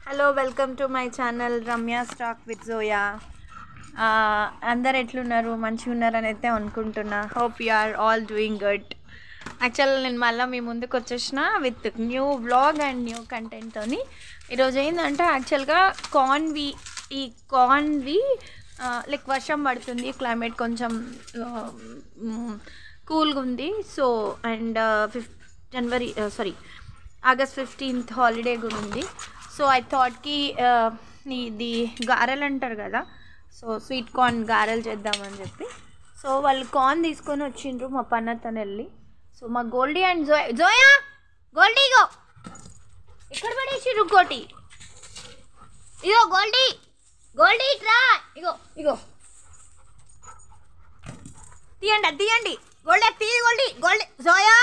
hello welcome to my channel Ramya స్టాక్ with Zoya అందరు ఎట్లున్నారు మంచిగా ఉన్నారని అయితే అనుకుంటున్నా hope you are all doing good actual నేను మళ్ళీ మీ ముందుకు వచ్చేసిన with new vlog and new కంటెంట్తోని ఈరోజు ఏంటంటే యాక్చువల్గా కార్న్వి ఈ కార్న్వి లైక్ వర్షం పడుతుంది క్లైమేట్ కొంచెం కూల్గా ఉంది సో అండ్ ఫిఫ్ January sorry August fifteenth holiday కూడా ఉంది సో ఐ థాట్కి ఇది గారెలు అంటారు కదా సో స్వీట్ కార్న్ గారెలు చేద్దామని చెప్పి సో వాళ్ళు కార్న్ తీసుకొని వచ్చిండ్రు మా పన్నతను వెళ్ళి సో మా Goldie and Zoya Zoya Goldie ఇగో ఇక్కడ పడేసిర్రు ఇంకోటి ఇగో గోల్డీ గోల్డీ ఇట్రా ఇగో ఇగో తీయండి అది తీయండి గోల్డీ అది తీయ గోల్డీ గోల్డీ జోయా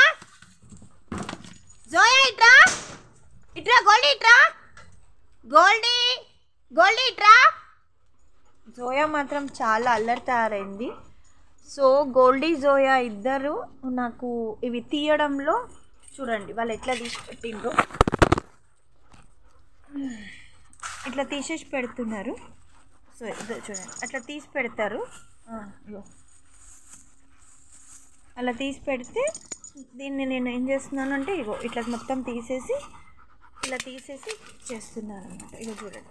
జోయా ఇట్రా ఇట్రా గోల్డీ ఇట్రా గోల్డీ గోల్డీ ఇట్రా జోయా మాత్రం చాలా అల్లరి తయారైంది సో గోల్డీ జోయా ఇద్దరు నాకు ఇవి తీయడంలో చూడండి వాళ్ళు ఎట్లా తీసి పెట్టిండ్రు ఇట్లా తీసేసి పెడుతున్నారు సో ఇదో చూడండి అట్లా తీసి పెడతారు ఆ, ఇగో అలా తీసి పెడితే దీన్ని నేను ఏం చేస్తున్నాను అంటే ఇగో ఇట్లా మొత్తం తీసేసి ఇలా తీసేసి చేస్తున్నాను అనమాట ఇగో చూడండి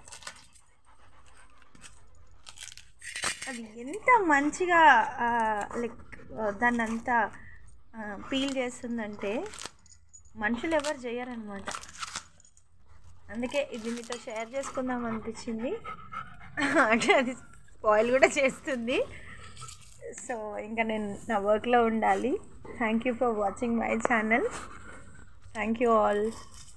అది ఎంత మంచిగా లైక్ దాన్ని అంతా పీల్ చేస్తుందంటే మనుషులు ఎవరు చేయరనమాట అందుకే ఇది మీతో షేర్ చేసుకుందాం అనిపించింది అంటే అది స్పాయిల్ కూడా చేస్తుంది సో ఇంకా నేను నా వర్క్లో ఉండాలి thank you for watching my channel thank you all